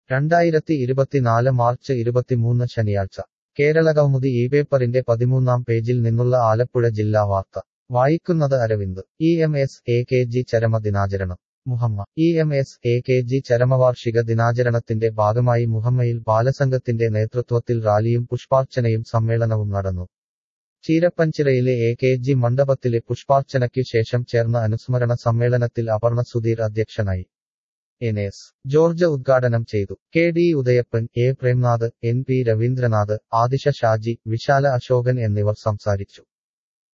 രണ്ടായിരത്തി ഇരുപത്തിനാല് മാർച്ച് ഇരുപത്തിമൂന്ന് ശനിയാഴ്ച കേരളകൗമുദി ഈ പേപ്പറിന്റെ പതിമൂന്നാം പേജിൽ നിന്നുള്ള ആലപ്പുഴ ജില്ലാ വാർത്ത വായിക്കുന്നത് Aravind E M S A K G ചരമ ദിനാചരണം Muhamma E M S A K G ചരമവാർഷിക ദിനാചരണത്തിന്റെ ഭാഗമായി മുഹമ്മയിൽ ബാലസംഘത്തിന്റെ നേതൃത്വത്തിൽ റാലിയും പുഷ്പാർച്ചനയും സമ്മേളനവും നടന്നു ചീരപ്പഞ്ചിറയിലെ എ കെ ജി മണ്ഡപത്തിലെ പുഷ്പാർച്ചനയ്ക്കു ശേഷം ചേർന്ന അനുസ്മരണ സമ്മേളനത്തിൽ അപർണ സുധീർ അധ്യക്ഷനായി എൻ എസ് ജോർജ് ഉദ്ഘാടനം ചെയ്തു K D Udayappan A Premnath N P Ravindranath Adisha Shaji Vishala Ashokan എന്നിവർ സംസാരിച്ചു